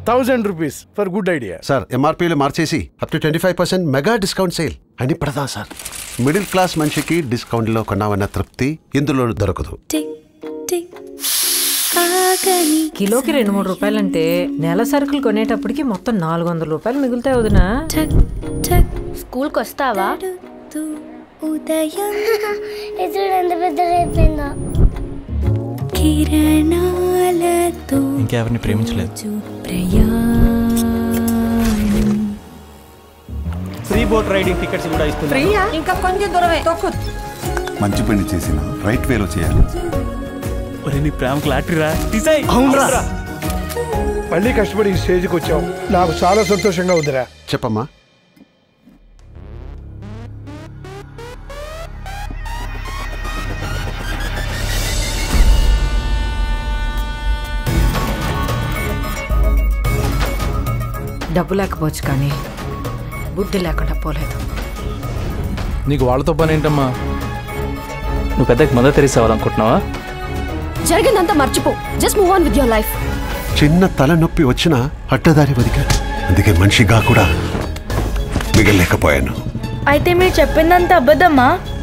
thousand rupees for good idea sir ఎంఆర్పీలు మార్చేసి up to twenty five percent mega discount sale అని పడదా sir middle class మనిషికి డిస్కౌంట్లో కొన్నామన్న తృప్తి ఇందులో దొరకదు టిక్ టిక్ ఆగని కిలోకి రెండు మూడు రూపాయలంటే నెల సరుకులు కొనేటప్పటికి మొత్తం నాలుగు వందల రూపాయలు మిగులుతాయి వదినా టక్ టక్ స్కూల్కి వస్తావా పడుతూ ఉదయం ఇది ఎంత పెద్ద అయిపోయిందా కిరణాలతో ఇంకెవరిని ప్రేమించలేదు చూ ప్రయాణం ఫ్రీ బోట్ రైడింగ్ టికెట్స్ కూడా ఇస్తుంది ఇంకా కొంచెం దూరమే తొక్కు మంచి పని చేసిన రైట్ వేలో చేయాలి ఒరే నీ ప్రేమకు లాటరీ రా డిసైడ్ అవునరా మళ్ళీ కష్టపడి ఈ స్టేజ్కి వచ్చావు నాకు చాలా సంతోషంగా ఉందిరా చెప్పమ్మా డబ్బు లేకపోవచ్చు కానీ బుద్ధి లేకుండా పోలేదు నీకు వాళ్ళతో పని ఏంటమ్మా నువ్వు పెద్దకి మదర్ తెరిసి అవ్వాలనుకుంటున్నావా జరిగిందంతా మర్చిపో just move on with your life చిన్న తలనొప్పి వచ్చినా అడ్డదారి బతికాను అందుకే మనిషిగా కూడా మిగలేకపోయాను అయితే మీరు చెప్పిందంత అబద్ధమ్మా